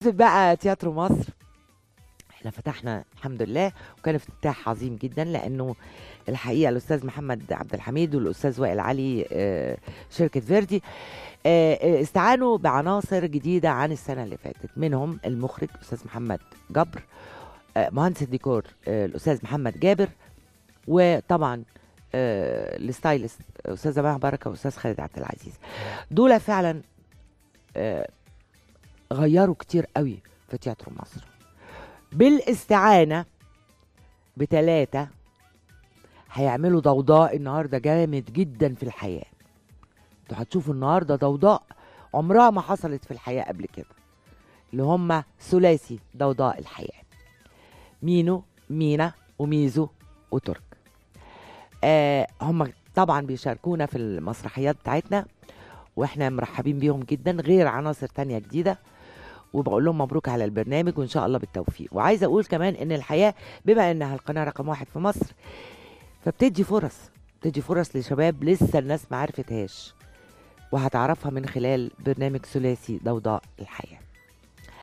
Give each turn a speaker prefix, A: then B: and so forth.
A: بقى تياترو مصر احنا فتحنا الحمد لله وكان افتتاح عظيم جدا لانه الحقيقه الاستاذ محمد عبد الحميد والاستاذ وائل علي آه، شركه فيردي آه، آه، استعانوا بعناصر جديده عن السنه اللي فاتت منهم المخرج الاستاذ محمد جبر آه، مهندس الديكور آه، الاستاذ محمد جابر وطبعا آه، الستايلست استاذه مها بركه واستاذ خالد عبد العزيز دول فعلا آه، غيروا كتير قوي في تياترو مصر بالاستعانه بتلاتة هيعملوا ضوضاء النهارده جامد جدا في الحياه انتوا هتشوفوا النهارده ضوضاء عمرها ما حصلت في الحياه قبل كده اللي هم ثلاثي ضوضاء الحياه مينو مينا وميزو وترك آه هم طبعا بيشاركونا في المسرحيات بتاعتنا واحنا مرحبين بيهم جدا غير عناصر تانية جديدة وبقول لهم مبروك على البرنامج وان شاء الله بالتوفيق وعايزه اقول كمان ان الحياه بما انها القناه رقم واحد في مصر فبتدي فرص بتدي فرص لشباب لسه الناس ما عرفتهاش وهتعرفها من خلال برنامج ثلاثي ضوضاء الحياه